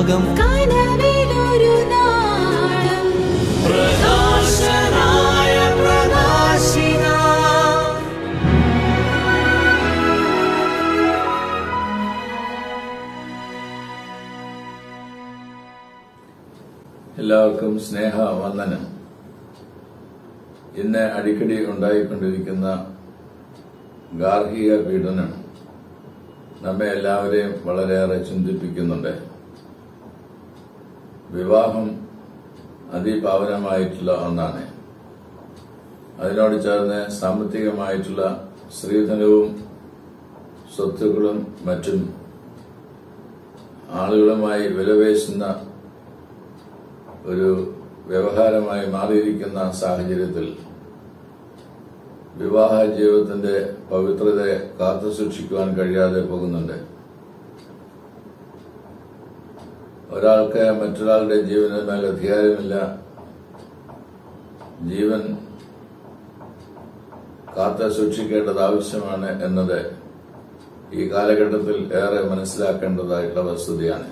രാഗം കനവിലൊരു നാളം പ്രകാശനായ പ്രകാശിന എല്ലാവർക്കും സ്നേഹ വന്ദനം ഇന്ന് അടിക്കടി ഉണ്ടായിക്കൊണ്ടിരിക്കുന്ന ഗാർഹിക പീഡനം നമ്മെ എല്ലാവരെയും വളരെയേറെ ചിന്തിപ്പിക്കുന്നുണ്ട് വിവാഹം അതിപാവനമായിട്ടുള്ള ഒന്നാണ് അതിനോട് ചേർന്ന് സാമ്പത്തികമായിട്ടുള്ള സ്ത്രീധനവും സ്വത്തുക്കളും മറ്റും ആളുകളുമായി വിലപേശുന്ന ഒരു വ്യവഹാരമായി മാറിയിരിക്കുന്ന സാഹചര്യത്തിൽ വിവാഹ ജീവിതത്തിന്റെ പവിത്രതയെ കാത്തു സൂക്ഷിക്കുവാൻ കഴിയാതെ പോകുന്നുണ്ട് ഒരാൾക്ക് മറ്റൊരാളുടെ ജീവന് മേൽ അധികാരമില്ല ജീവൻ കാത്തു സൂക്ഷിക്കേണ്ടത് ആവശ്യമാണ് എന്നത് ഈ കാലഘട്ടത്തിൽ ഏറെ മനസ്സിലാക്കേണ്ടതായിട്ടുള്ള വസ്തുതയാണ്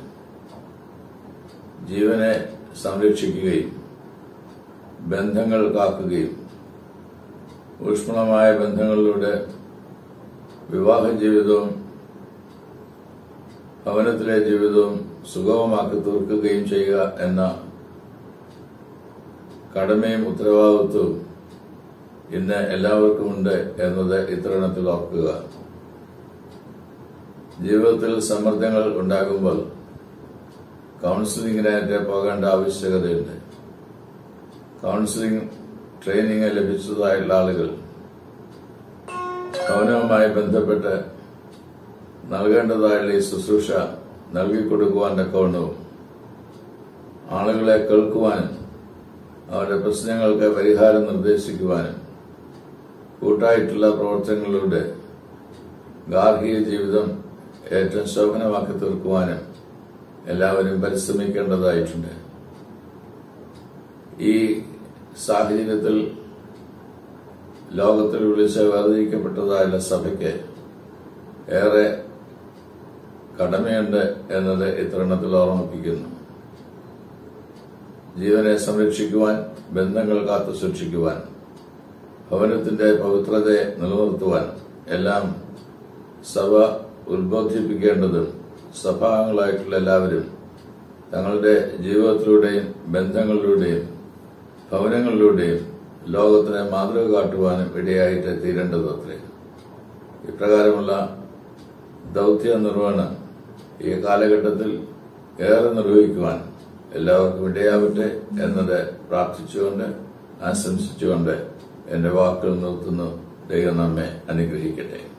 ജീവനെ സംരക്ഷിക്കുകയും ബന്ധങ്ങൾ കാക്കുകയും ഊഷ്മളമായ ബന്ധങ്ങളിലൂടെ വിവാഹ ജീവിതവും ഭവനത്തിലെ ജീവിതവും സുഗമമാക്കി തീർക്കുകയും ചെയ്യുക എന്ന കടമയും ഉത്തരവാദിത്വവും ഇന്ന് എല്ലാവർക്കുമുണ്ട് എന്നത് ഇത്തരണത്തിൽ ഓർക്കുക ജീവിതത്തിൽ സമ്മർദ്ദങ്ങൾ ഉണ്ടാകുമ്പോൾ കൗൺസിലിംഗിനായിട്ട് പോകേണ്ട ആവശ്യകതയുണ്ട് കൗൺസിലിംഗ് ട്രെയിനിങ് ലഭിച്ചതായുള്ള ആളുകൾ ഭവനവുമായി ബന്ധപ്പെട്ട് നൽകേണ്ടതായുള്ള ഈ ശുശ്രൂഷ നൽകിക്കൊടുക്കുവാൻ തക്കവണ്ണവും ആളുകളെ കേൾക്കുവാനും അവരുടെ പ്രശ്നങ്ങൾക്ക് പരിഹാരം നിർദ്ദേശിക്കുവാനും കൂട്ടായിട്ടുള്ള പ്രവർത്തനങ്ങളിലൂടെ ഗാർഹിക ജീവിതം ഏറ്റവും ശോഭനമാക്കി തീർക്കുവാനും എല്ലാവരും പരിശ്രമിക്കേണ്ടതായിട്ടുണ്ട് ഈ സാഹചര്യത്തിൽ ലോകത്തിൽ വിളിച്ച് വേർതിരിക്കപ്പെട്ടതായുള്ള സഭയ്ക്ക് ഏറെ കടമയുണ്ട് എന്നത് ഇത്തരണത്തിൽ ഓർമ്മിപ്പിക്കുന്നു ജീവനെ സംരക്ഷിക്കുവാൻ ബന്ധങ്ങൾ കാത്തു സൂക്ഷിക്കുവാൻ ഭവനത്തിന്റെ പവിത്രതയെ നിലനിർത്തുവാൻ എല്ലാം സഭ ഉദ്ബോധിപ്പിക്കേണ്ടതും സഭാംഗങ്ങളായിട്ടുള്ള എല്ലാവരും തങ്ങളുടെ ജീവിതത്തിലൂടെയും ബന്ധങ്ങളിലൂടെയും ഭവനങ്ങളിലൂടെയും ലോകത്തിന് മാതൃക കാട്ടുവാനും ഇടയായിട്ട് തീരേണ്ടത് അത്രേ ഇപ്രകാരമുള്ള ദൗത്യ നിർവഹണം ഈ കാലഘട്ടത്തിൽ ഏറെ നിർവഹിക്കുവാൻ എല്ലാവർക്കും ഇടയാവട്ടെ എന്നത് പ്രാർത്ഥിച്ചുകൊണ്ട് ആശംസിച്ചുകൊണ്ട് എന്റെ വാക്കുകൾ നിർത്തുന്നു ദൈവം നമ്മെ അനുഗ്രഹിക്കട്ടെ